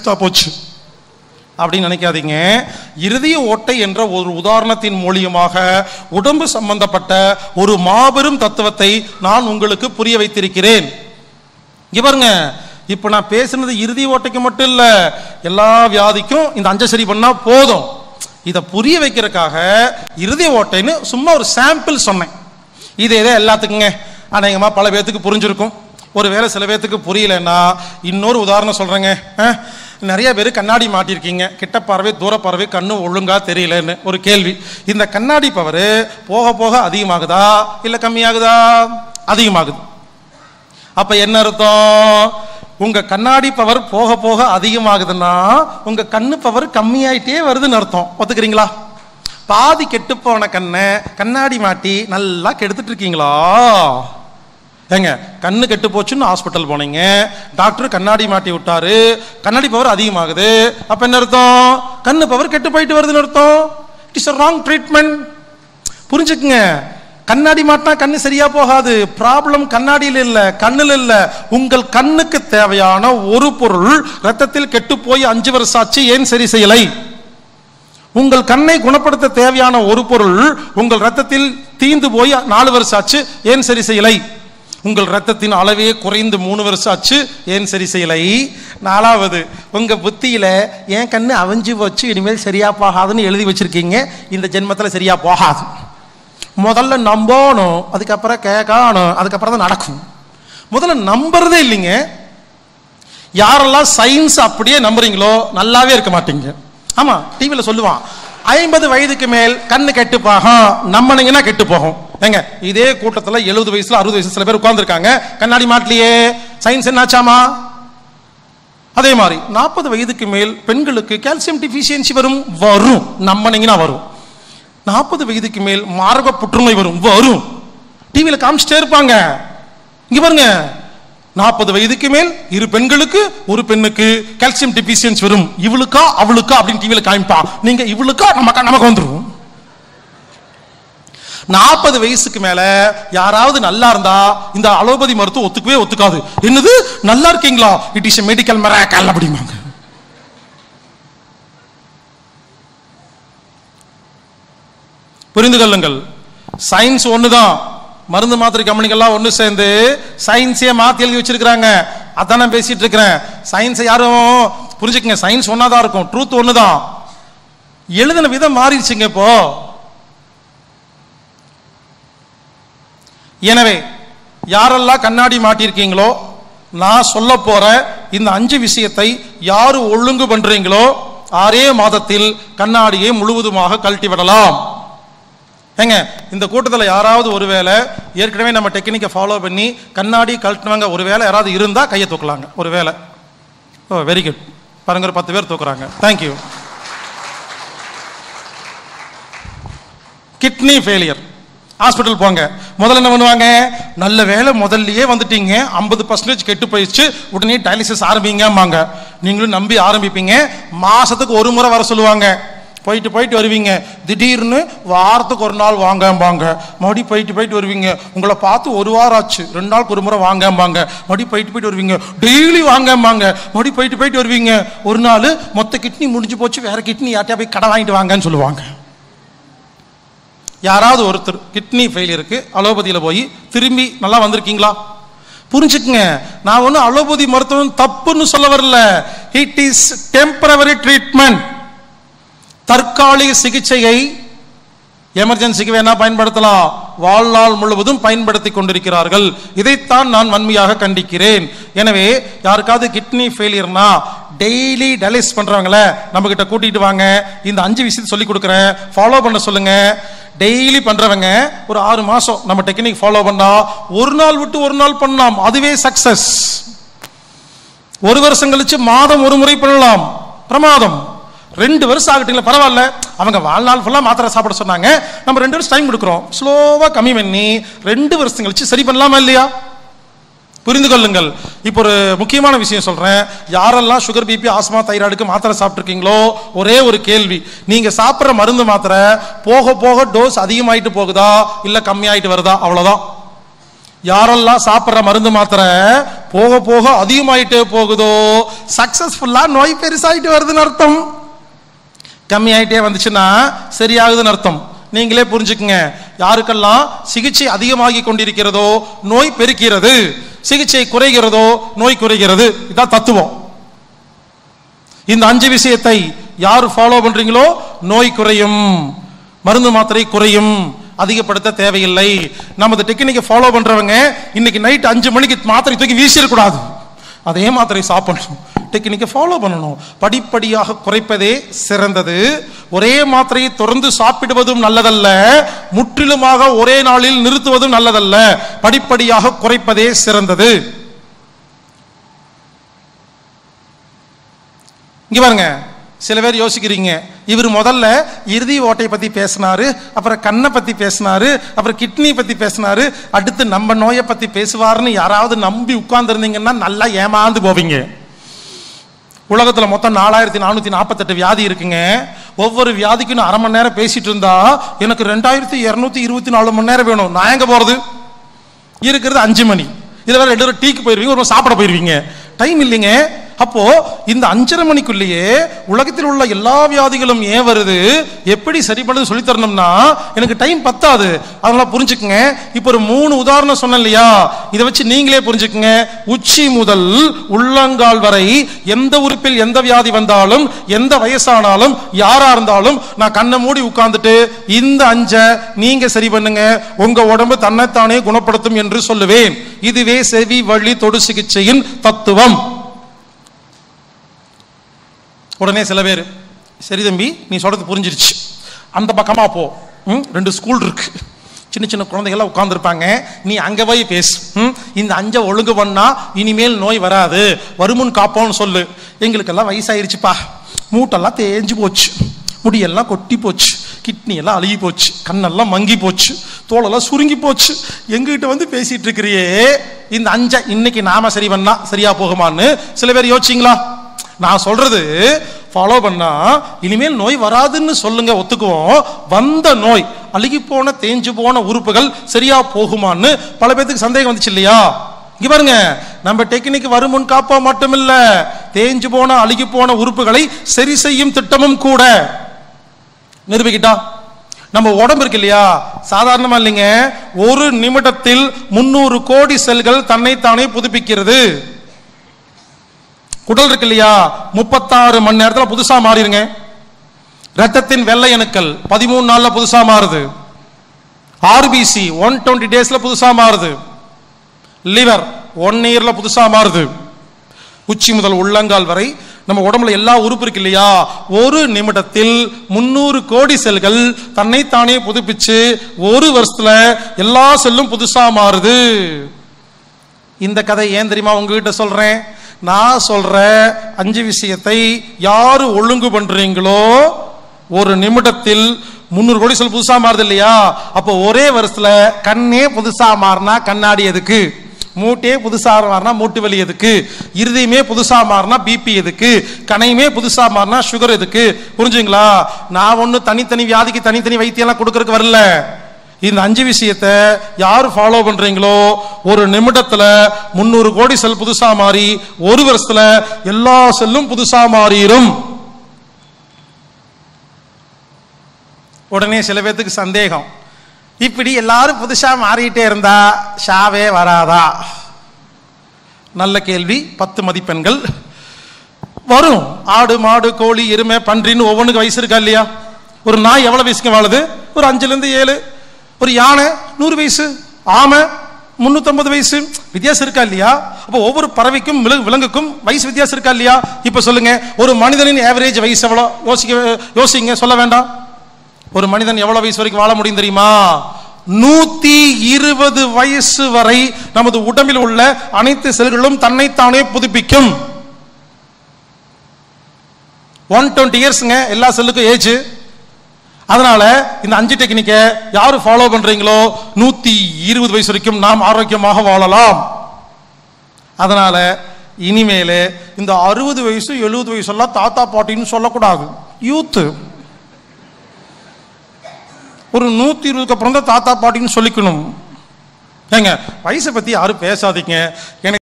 வேஸ்டா போச்சு அப்படின்னு நினைக்காதீங்க இருதய ஓட்டை என்ற ஒரு உதாரணத்தின் மூலியமாக உடம்பு சம்பந்தப்பட்ட ஒரு மாபெரும் தத்துவத்தை நான் உங்களுக்கு புரிய வைத்திருக்கிறேன் இங்க பாருங்க இப்ப நான் பேசுனது இறுதி ஓட்டைக்கு மட்டும் இல்ல எல்லா வியாதிக்கும் இந்த அஞ்சை சரி பண்ணா போதும் இதை புரிய வைக்கிறதுக்காக இறுதி ஓட்டைன்னு சும்மா ஒரு சாம்பிள் சொன்னேன் இது எதோ எல்லாத்துக்குங்க அநேகமா பல பேர்த்துக்கு புரிஞ்சிருக்கும் ஒருவேளை சில பேர்த்துக்கு புரியலன்னா இன்னொரு உதாரணம் சொல்றேங்க அஹ், நிறைய பேர் கண்ணாடி மாட்டியிருக்கீங்க கிட்ட பார்வை தூர பார்வை கண்ணு ஒழுங்கா தெரியலன்னு ஒரு கேள்வி இந்த கண்ணாடி பவர் போக போக அதிகமாகுதா இல்ல கம்மியாகுதா அதிகமாகுது அப்ப என்ன அர்த்தம் உங்க கண்ணாடி பவர் போக போக அதிகமாகுதுன்னா உங்க கண்ணு பவர் கம்மியாயிட்டே வருதுன்னு அர்த்தம் ஒத்துக்கிறீங்களா பாதி கெட்டு போன கண்ணை கண்ணாடி மாட்டி நல்லா கெடுத்துட்டு இருக்கீங்களா ஏங்க கண்ணு கெட்டு போச்சுன்னு ஹாஸ்பிட்டல் போனீங்க டாக்டர் கண்ணாடி மாட்டி விட்டாரு கண்ணாடி பவர் அதிகமாகுது அப்ப என்ன அர்த்தம் கண்ணு பவர் கெட்டு போயிட்டு வருதுன்னு அர்த்தம் இட் இஸ் ராங் ட்ரீட்மெண்ட் புரிஞ்சுக்குங்க கண்ணாடி மாட்டினா கண்ணு சரியா போகாது ப்ராப்ளம் கண்ணாடியில் இல்ல கண்ணுல இல்ல உங்கள் கண்ணுக்கு தேவையான ஒரு பொருள் ரத்தத்தில் கெட்டு போய் அஞ்சு வருஷம் ஆச்சு ஏன் சரி செய்யலை உங்கள் கண்ணை குணப்படுத்த தேவையான ஒரு பொருள் உங்கள் ரத்தத்தில் தீந்து போய் நாலு வருஷம் ஆச்சு ஏன் சரி செய்யலை உங்கள் ரத்தத்தின் அளவே குறைந்து மூணு வருஷம் ஆச்சு ஏன் சரி செய்யலை நாலாவது உங்க புத்தியில என் கண்ணு அவிஞ்சு போச்சு இனிமேல் சரியா போகாதுன்னு எழுதி வச்சிருக்கீங்க இந்த ஜென்மத்துல சரியா போகாது முதல்ல நம்பணும் அதுக்கப்புறம் கேட்கணும் அதுக்கப்புறம் தான் நடக்கும் முதல்ல நம்புறதே இல்லைங்க யாரெல்லாம் சயின்ஸ் அப்படியே நம்புறீங்களோ நல்லாவே இருக்க மாட்டீங்க ஆமா டிவியில் சொல்லுவான் ஐம்பது வயதுக்கு மேல் கண்ணு கெட்டு போகும் நம்பினீங்கன்னா கெட்டு போகும் ஏங்க இதே கூட்டத்துல எழுபது வயசுல அறுபது வயசுல சில பேர் உட்கார்ந்துருக்காங்க கண்ணாடி மாட்டலையே சயின்ஸ் என்னாச்சாமா அதே மாதிரி நாற்பது வயதுக்கு மேல் பெண்களுக்கு கால்சியம் டிஃபிஷியன்சி வரும் வரும் நம்பினீங்கன்னா வரும் நாற்பது வயதுக்கு மேல் மார்பக புற்றுநோய் வரும் வரும் டிவியில் காமிச்சிட்டே இருப்பாங்க இங்க பாருங்க நாற்பது வயதுக்கு மேல் இரு பெண்களுக்கு ஒரு பெண்ணுக்கு கால்சியம் டிஃபிஷியன்சி வரும் இவளுக்கா அவளுக்கா அப்படின்னு டிவியில் காமிப்பான் நீங்க இவளுக்கா நமக்கா நமக்கு வந்துரும் நாற்பது வயசுக்கு மேல யாராவது நல்லா இருந்தா இந்த அலோபதி மருத்துவம் ஒத்துக்கவே ஒத்துக்காது என்னது நல்லா இருக்கீங்களா இட் இஸ் மெடிக்கல் மெராக்கல் அப்படிம்பாங்க புரிந்து கொள்ளுங்கள் சயின்ஸ் ஒண்ணுதான் மருந்து மாத்திரை கம்பெனிகள்லாம் ஒன்று சேர்ந்து சயின்ஸே மாத்தி எழுதி வச்சிருக்கிறாங்க அதான் நான் பேசிட்டு இருக்கிறேன் சயின்ஸை யாரும் புரிஞ்சுக்கங்க சயின்ஸ் ஒன்னாதான் இருக்கும் ட்ரூத் ஒண்ணுதான் எழுதின விதம் மாறிடுச்சுங்க இப்போ எனவே யாரெல்லாம் கண்ணாடி மாட்டியிருக்கீங்களோ நான் சொல்ல போற இந்த அஞ்சு விஷயத்தை யாரு ஒழுங்கு பண்றீங்களோ ஆறே மாதத்தில் கண்ணாடியை முழுவதுமாக கழட்டி விடலாம் ஏங்க இந்த கூட்டத்தில் யாராவது ஒருவேளை ஏற்கனவே நம்ம டெக்னிக்கை ஃபாலோ பண்ணி கண்ணாடி கழட்டினவங்க ஒருவேளை யாராவது இருந்தா கையை தூக்கலாங்க ஒருவேளை ஓ வெரி குட் பாருங்க ஒரு பத்து பேர் தூக்குறாங்க தேங்க்யூ கிட்னி ஃபெயிலியர் ஹாஸ்பிட்டல் போங்க முதல்ல என்ன பண்ணுவாங்க நல்ல வேலை முதல்லயே வந்துட்டீங்க ஐம்பது பர்சன்டேஜ் கெட்டு போயிடுச்சு உடனே டயாலிசிஸ் ஆரம்பிங்கம்பாங்க நீங்களும் நம்பி ஆரம்பிப்பீங்க மாசத்துக்கு ஒரு முறை வர சொல்லுவாங்க போயிட்டு போயிட்டு வருவீங்க திடீர்னு வாரத்துக்கு ஒரு நாள் வாங்கம்பாங்க மறுபடியும் போயிட்டு போயிட்டு வருவீங்க உங்களை பார்த்து ஒரு வாரம் ஆச்சு ரெண்டு நாளுக்கு ஒரு முறை வாங்கம்பாங்க மறுபடியும் போயிட்டு போயிட்டு வருவீங்க டெய்லி வாங்கம்பாங்க மறுபடியும் போயிட்டு போயிட்டு வருவீங்க ஒரு நாள் மொத்த கிட்னி முடிஞ்சு போச்சு வேற கிட்னி யார்ட்டையா போய் கடை வாங்கிட்டு வாங்கன்னு சொல்லுவாங்க யாராவது ஒருத்தர் கிட்னி ஃபெயிலியருக்கு அலோபதியில் போய் திரும்பி நல்லா வந்திருக்கீங்களா புரிஞ்சுக்குங்க நான் ஒன்றும் அலோபதி மருத்துவம் தப்புன்னு சொல்ல வரல இட் இஸ் டெம்பரவரி ட்ரீட்மெண்ட் தற்காலிக சிகிச்சையை எமர்ஜென்சிக்கு வேணா பயன்படுத்தலாம் வாழ்நாள் முழுவதும் பயன்படுத்தி கொண்டிருக்கிறார்கள் இதைத்தான் நான் வன்மையாக கண்டிக்கிறேன் எனவே யாருக்காவது கிட்னி ஃபெயிலியர்னா டெய்லி டயலிஸ் பண்றவங்கள நம்ம கிட்ட கூட்டிட்டு வாங்க இந்த அஞ்சு விஷயத்தை சொல்லி கொடுக்குறேன் ஃபாலோ பண்ண சொல்லுங்க டெய்லி பண்றவங்க ஒரு ஆறு மாசம் நம்ம டெக்னிக் ஃபாலோ பண்ணா ஒரு நாள் விட்டு ஒரு நாள் பண்ணலாம் அதுவே சக்சஸ் ஒரு வருஷம் கழிச்சு மாதம் ஒரு முறை பண்ணலாம் பிரமாதம் ரெண்டு வருஷம் ஆகட்டுங்களா பரவாயில்ல அவங்க வாழ்நாள் ஃபுல்லாக மாத்திரை சாப்பிட சொன்னாங்க நம்ம ரெண்டு வருஷம் டைம் கொடுக்குறோம் ஸ்லோவாக கம்மி பண்ணி ரெண்டு வருஷம் கழிச்சு சரி பண்ணலாமா இல்லையா புரிந்து கொள்ளுங்கள் இப்போ ஒரு முக்கியமான விஷயம் சொல்றேன் யாரெல்லாம் சுகர் பிபி ஆஸ்மா தைராய்டுக்கு மாத்திரை சாப்பிட்ருக்கீங்களோ ஒரே ஒரு கேள்வி நீங்க சாப்பிட்ற மருந்து மாத்திரை போக போக டோஸ் அதிகமாயிட்டு போகுதா இல்ல கம்மியாயிட்டு வருதா அவ்வளவுதான் யாரெல்லாம் சாப்பிட்ற மருந்து மாத்திரை போக போக அதிகமாயிட்டே போகுதோ சக்சஸ்ஃபுல்லா நோய் பெருசாயிட்டு வருதுன்னு அர்த்தம் கம்மியாயிட்டே வந்துச்சுன்னா சரியாகுதுன்னு அர்த்தம் நீங்களே புரிஞ்சுக்குங்க யாருக்கெல்லாம் சிகிச்சை அதிகமாகி கொண்டிருக்கிறதோ நோய் பெருக்கிறது சிகிச்சை குறைகிறதோ நோய் குறைகிறது இதான் தத்துவம் இந்த அஞ்சு விஷயத்தை யார் ஃபாலோ பண்றீங்களோ நோய் குறையும் மருந்து மாத்திரை குறையும் அதிகப்படுத்த தேவையில்லை நமது டெக்னிக்கை ஃபாலோ பண்றவங்க இன்னைக்கு நைட் அஞ்சு மணிக்கு மாத்திரை தூக்கி வீசிடக்கூடாது அதே மாத்திரை சாப்பிடணும் டெக்னிக்கை ஃபாலோ பண்ணணும் படிப்படியாக குறைப்பதே சிறந்தது ஒரே மாத்திரையை தொடர்ந்து சாப்பிடுவதும் நல்லதல்ல முற்றிலுமாக ஒரே நாளில் நிறுத்துவதும் நல்லதல்ல படிப்படியாக குறைப்பதே சிறந்தது இங்க பாருங்க சில பேர் யோசிக்கிறீங்க இவர் முதல்ல இறுதி ஓட்டை பத்தி பேசினாரு அப்புறம் கண்ணை பத்தி பேசினாரு அப்புறம் கிட்னி பத்தி பேசினாரு அடுத்து நம்ம நோயை பத்தி பேசுவாருன்னு யாராவது நம்பி உட்கார்ந்துருந்தீங்கன்னா நல்லா ஏமாந்து போவீங்க உலகத்துல மொத்தம் நாலாயிரத்தி நானூத்தி நாற்பத்தெட்டு வியாதி இருக்குங்க ஒவ்வொரு வியாதிக்கும் நான் அரை மணி நேரம் பேசிட்டு இருந்தா எனக்கு ரெண்டாயிரத்தி இருநூத்தி இருபத்தி நாலு மணி நேரம் வேணும் நான் எங்க போறது இருக்கிறது அஞ்சு மணி இதுல வேற ரெண்டு பேரும் டீக்கு போயிருவீங்க ஒரு சாப்பிட போயிருவீங்க டைம் இல்லைங்க அப்போ இந்த அஞ்சரை மணிக்குள்ளேயே உலகத்தில் உள்ள எல்லா வியாதிகளும் ஏன் வருது எப்படி சரி பண்ணது சொல்லி தரணும்னா எனக்கு டைம் பத்தாது அதனால புரிஞ்சுக்குங்க இப்போ ஒரு மூணு உதாரணம் சொன்னேன் இல்லையா இதை வச்சு நீங்களே புரிஞ்சுக்குங்க உச்சி முதல் உள்ளங்கால் வரை எந்த உறுப்பில் எந்த வியாதி வந்தாலும் எந்த வயசானாலும் யாரா இருந்தாலும் நான் கண்ணை மூடி உட்கார்ந்துட்டு இந்த அஞ்ச நீங்க சரி பண்ணுங்க உங்க உடம்பு தன்னைத்தானே குணப்படுத்தும் என்று சொல்லுவேன் இதுவே செவி வழி தொடு சிகிச்சையின் தத்துவம் உடனே சில பேர் சரி தம்பி நீ சொல்றது புரிஞ்சிருச்சு அந்த பக்கமா போ ம், ரெண்டு ஸ்கூல் இருக்கு சின்ன சின்ன குழந்தைகள்லாம் உட்காந்துருப்பாங்க நீ அங்க போய் பேசு ம், இந்த அஞ்ச ஒழுங்கு பண்ணா இனிமேல் நோய் வராது வருமுன் காப்போம்னு சொல்லு எங்களுக்கெல்லாம் வயசாயிருச்சுப்பா மூட்டெல்லாம் தேஞ்சு போச்சு முடியெல்லாம் கொட்டி போச்சு கிட்னி எல்லாம் அழுகி போச்சு கண்ணெல்லாம் மங்கி போச்சு தோலெல்லாம் சுருங்கி போச்சு எங்ககிட்ட வந்து பேசிட்டு இருக்கிறியே இந்த அஞ்ச இன்னைக்கு நாம சரி பண்ணா சரியா போகுமான்னு சில பேர் யோசிச்சிங்களா நான் சொல்றது ஃபாலோ பண்ணா இனிமேல் நோய் வராதுன்னு சொல்லுங்க ஒத்துக்குவோம் வந்த நோய் அழுகி போன தேஞ்சு போன உறுப்புகள் சரியா போகுமான்னு பல பேத்துக்கு சந்தேகம் வந்துச்சு இல்லையா இங்க பாருங்க நம்ம டெக்னிக் வருமுன் காப்பா மட்டுமில்ல தேஞ்சு போன அழுகி போன உறுப்புகளை சரி செய்யும் திட்டமும் கூட நிரூபிக்கிட்டா நம்ம உடம்பு இருக்கு இல்லையா சாதாரணமா இல்லைங்க ஒரு நிமிடத்தில் முன்னூறு கோடி செல்கள் தன்னைத்தானே புதுப்பிக்கிறது குடல் இருக்கு இல்லையா முப்பத்தாறு மணி நேரத்துல புதுசா மாறிடுங்க ரத்தத்தின் வெள்ளை அணுக்கள் பதிமூணு நாள்ல புதுசா மாறுது ஆர்பிசி ஒன் டுவெண்ட்டி டேஸ்ல புதுசா மாறுது லிவர் ஒன் இயர்ல புதுசா மாறுது உச்சி முதல் உள்ளங்கால் வரை நம்ம உடம்புல எல்லா உறுப்பு இருக்கு இல்லையா ஒரு நிமிடத்தில் முன்னூறு கோடி செல்கள் தன்னைத்தானே புதுப்பிச்சு ஒரு வருஷத்துல எல்லா செல்லும் புதுசா மாறுது இந்த கதை ஏன் தெரியுமா உங்ககிட்ட சொல்றேன் நான் சொல்ற அஞ்சு விஷயத்தை யாரு ஒழுங்கு பண்றீங்களோ ஒரு நிமிடத்தில் முந்நூறு கோடி செல் புதுசா மாறுது இல்லையா அப்போ ஒரே வருஷத்துல கண்ணே புதுசா மாறினா கண்ணாடி எதுக்கு மூட்டே புதுசா மாறினா மூட்டு வலி எதுக்கு இருதயமே புதுசா மாறினா பிபி எதுக்கு கணையுமே புதுசா மாறினா சுகர் எதுக்கு புரிஞ்சுங்களா நான் ஒண்ணு தனித்தனி வியாதிக்கு தனித்தனி வைத்தியம்லாம் கொடுக்கறதுக்கு வரல இந்த அஞ்சு விஷயத்தை யார் ஃபாலோ பண்றீங்களோ ஒரு நிமிடத்துல முந்நூறு கோடி செல் புதுசா மாறி ஒரு வருஷத்துல எல்லா செல்லும் புதுசா மாறிடும் உடனே சில பேர்த்துக்கு சந்தேகம் இப்படி எல்லாரும் புதுசா மாறிட்டே இருந்தா ஷாவே வராதா நல்ல கேள்வி பத்து மதிப்பெண்கள் வரும் ஆடு மாடு கோழி எருமை பன்றின்னு ஒவ்வொன்றுக்கு வயசு இருக்கா இல்லையா ஒரு நாய் எவ்வளவு வயசுக்கு வாழுது ஒரு அஞ்சுல இருந்து ஏழு ஒரு யானை நூறு வயசு ஆமை முன்னூத்தம்பது வயசு வித்தியாசம் இருக்கா இல்லையா அப்போ ஒவ்வொரு பறவைக்கும் விலங்கு விலங்குக்கும் வயசு வித்தியாசம் இருக்கா இல்லையா இப்ப சொல்லுங்க ஒரு மனிதனின் ஆவரேஜ் வயசு எவ்வளோ யோசிக்க யோசிங்க சொல்ல வேண்டாம் ஒரு மனிதன் எவ்வளவு வயசு வரைக்கும் வாழ முடியும் தெரியுமா நூத்தி இருபது வயசு வரை நமது உடம்பில் உள்ள அனைத்து செல்களும் தன்னைத்தானே புதுப்பிக்கும் ஒன் டுவெண்ட்டி இயர்ஸ்ங்க எல்லா செல்லுக்கும் ஏஜ் அதனால இந்த அஞ்சு டெக்னிக்கை யாரு ஃபாலோ பண்றீங்களோ நூத்தி இருபது வயசு வரைக்கும் நாம் ஆரோக்கியமாக வாழலாம் அதனால இனிமேல இந்த அறுபது வயசு எழுபது வயசு எல்லாம் தாத்தா பாட்டின்னு சொல்லக்கூடாது யூத்து ஒரு நூத்தி இருபதுக்கு அப்புறம் தான் தாத்தா பாட்டின்னு சொல்லிக்கணும் ஏங்க வயசை பத்தி யாரும் பேசாதீங்க எனக்கு